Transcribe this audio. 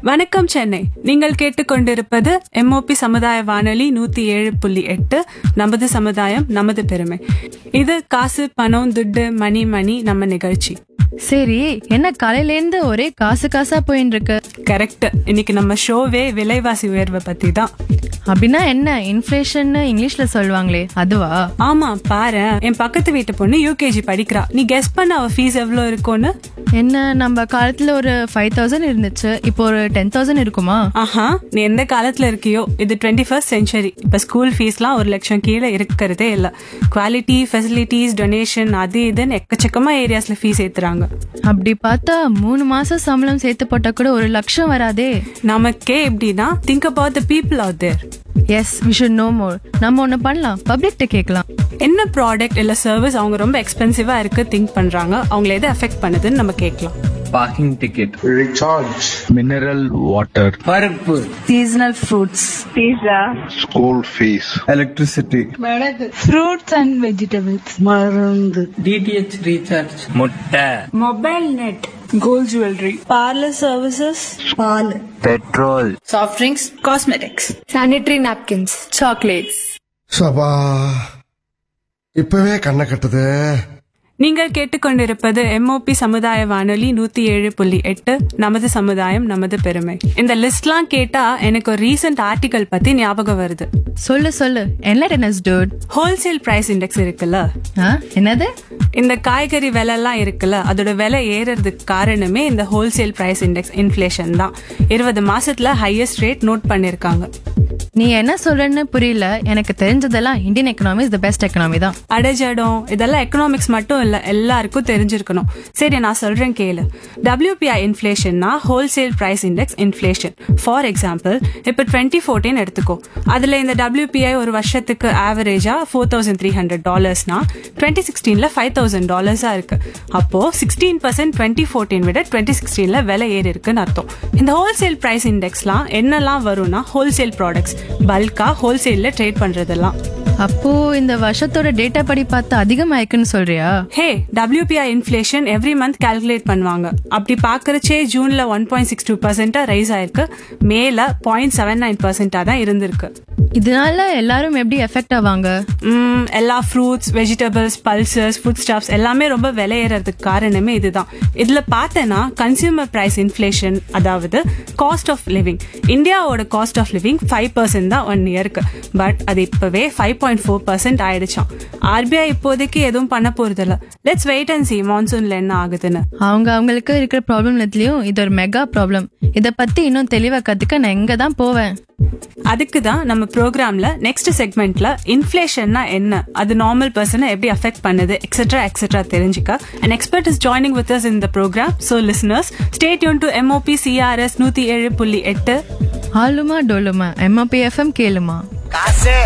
வணக்கம் சென்னை நீங்கள் கேட்டுக்கொண்டிருப்பது எம்ஓபி சமுதாய வானொலி நூத்தி ஏழு புள்ளி எட்டு நமது சமுதாயம் நமது பெருமை இது காசு பணம் துட்டு மணி மணி நம்ம நிகழ்ச்சி சரி என்ன காலையில இருந்து ஒரே காசு காசா போயின்னு இருக்கு கரெக்ட் இன்னைக்கு நம்ம ஷோவே விலைவாசி உயர்வை பத்தி தான் அப்படின்னா என்ன இன்ஃபிளேஷன் இங்கிலீஷ்ல சொல்லுவாங்களே அதுவா ஆமா பாரு என் பக்கத்து வீட்டு பொண்ணு யூகேஜி படிக்கிறா நீ கெஸ் பண்ண அவ ஃபீஸ் எவ்வளவு இருக்கும்னு என்ன நம்ம காலத்துல ஒரு ஃபைவ் தௌசண்ட் இருந்துச்சு இப்போ ஒரு டென் தௌசண்ட் இருக்குமா ஆஹா நீ எந்த காலத்துல இருக்கியோ இது டுவெண்ட்டி ஃபர்ஸ்ட் செஞ்சுரி இப்ப ஸ்கூல் ஃபீஸ்லாம் ஒரு லட்சம் கீழே இருக்கிறதே இல்ல குவாலிட்டி ஃபெசிலிட்டிஸ் டொனேஷன் அது இதுன்னு எக்கச்சக்கமா ஏரியாஸ்ல ஃபீஸ் ஏத்துறாங்க அப்படி பார்த்தா மூணு மாசம் சம்பளம் சேர்த்து போட்டா கூட ஒரு லட்சம் வராதே நமக்கே எப்படின்னா think about the people out there as we should no more நம்ம ஒண்ணு பண்ணலாம் பப்ளிக்ட்ட கேட்கலாம் என்ன ப்ராடக்ட் இல்ல சர்வீஸ் அவங்க ரொம்ப எக்ஸ்பென்சிவா இருக்கு திங்க் பண்றாங்க அவங்கள எதை அஃபெக்ட் பண்ணுதுன்னு நம்ம கேட்கலாம் parking ticket, recharge, mineral water, பருப்பு seasonal fruits, pizza, school fees, electricity, fruits and vegetables, மருந்து டிடிஹெச் ரீசார்ஜ் முட்டை mobile net, gold jewelry, parlor services, பால் petrol, soft drinks, cosmetics, sanitary napkins, chocolates. சபா இப்பவே கண்ணை கட்டுது நீங்கள் கேட்டுக்கொண்டிருப்பது எம்ஓபி சமுதாய வானொலி நூத்தி ஏழு புள்ளி எட்டு நமது சமுதாயம் நமது பெருமை இந்த லிஸ்ட்லாம் கேட்டா எனக்கு ஒரு ரீசெண்ட் ஆர்டிகல் பத்தி ஞாபகம் வருது சொல்லு சொல்லு என்ன டூட் ஹோல்சேல் பிரைஸ் இண்டெக்ஸ் இருக்குல்ல என்னது இந்த காய்கறி விலை எல்லாம் இருக்குல்ல அதோட விலை ஏறதுக்கு காரணமே இந்த ஹோல்சேல் பிரைஸ் இண்டெக்ஸ் இன்ஃபிளேஷன் தான் இருபது மாசத்துல ஹையஸ்ட் ரேட் நோட் பண்ணிருக்காங்க நீ என்ன சொல்றன்னு புரியல எனக்கு தெரிஞ்சதெல்லாம் Indian economy is the best economy தான் அடஜடம் இதெல்லாம் எக்கனாமிக்ஸ் மட்டும் இல்ல எல்லாருக்கும் தெரிஞ்சிருக்கணும் சரி நான் சொல்றேன் கேளு WPI இன்ஃபிளேஷன்னா wholesale price index inflation for example இப்போ டுவெண்ட்டி ஃபோர்டீன் எடுத்துக்கோ அதுல இந்த WPI ஒரு வருஷத்துக்கு ஆவரேஜா ஃபோர் தௌசண்ட் த்ரீ ஹண்ட்ரட் டாலர்ஸ்னா டுவெண்ட்டி சிக்ஸ்டீன்ல ஃபைவ் தௌசண்ட் டாலர்ஸா இருக்கு அப்போ சிக்ஸ்டீன் பர்சன்ட் டுவெண்ட்டி ஃபோர்டீன் விட டுவெண்ட்டி சிக்ஸ்டீன்ல விலை ஏறி இருக்குன்னு அர்த்தம் இந்த ஹோல்சேல் பிரைஸ் இண்டெக்ஸ்லாம் என்னெல்லாம் வரும்னா ஹோல்சேல் ப்ராடக்ட்ஸ் பல்கா ஹோல்சேல்ல ட்ரேட் பண்றதெல்லாம் அப்போ இந்த வருஷத்தோட டேட்டா படி பார்த்தா அதிகமாயிருக்குன்னு சொல்றியா ஹே WPI inflation every month calculate பண்ணுவாங்க அப்படி பார்க்கறச்சே ஜூன்ல ஒன் பாயிண்ட் சிக்ஸ் டூ பர்சென்டா ரைஸ் ஆயிருக்கு மேல பாயிண்ட் செவன் நைன் பர்சென்டா தான் இருந்திருக்கு இதனால எல்லாரும் எப்படி எஃபெக்ட் ஆவாங்க ம், எல்லா fruits vegetables pulses food stuffs எல்லாமே ரொம்ப விலை ஏறதுக்கு காரணமே இதுதான் இதுல பார்த்தேன்னா கன்சியூமர் பிரைஸ் இன்ஃபிளேஷன் அதாவது காஸ்ட் ஆஃப் லிவிங் இந்தியாவோட cost of living five percent தான் ஒன் இயருக்கு பட் அது இப்பவே ஃபைவ் பாயிண்ட் ஃபோர் பர்சன்ட் ஆயிடுச்சாம் ஆர்பிஐ இப்போதைக்கு எதுவும் பண்ண போறதில்ல லெட்ஸ் வெயிட் அண்ட் சி மான்சூன்ல என்ன ஆகுதுன்னு அவங்க அவங்களுக்கு இருக்கிற ப்ராப்ளம்லத்துலயும் இது ஒரு மெகா ப்ராப்ளம் இத பத்தி இன்னும் தெளிவா கத்துக்க நான் எங்க தான் போவேன் அதுக்கு தான் நம்ம ப்ரோக்ராம்ல நெக்ஸ்ட் செக்மெண்ட்ல இன்ஃபிளேஷன்னா என்ன அது நார்மல் பர்சனை எப்படி அஃபெக்ட் பண்ணுது எக்ஸெட்ரா எக்ஸெட்ரா தெரிஞ்சுக்க and expert is joining with us in the program so listeners stay யூன் டு எம்ஓபி சிஆர்எஸ் நூத்தி ஏழு புள்ளி எட்டு ஆளுமா டோலுமா எம்ஓபி எஃப்எம் கேளுமா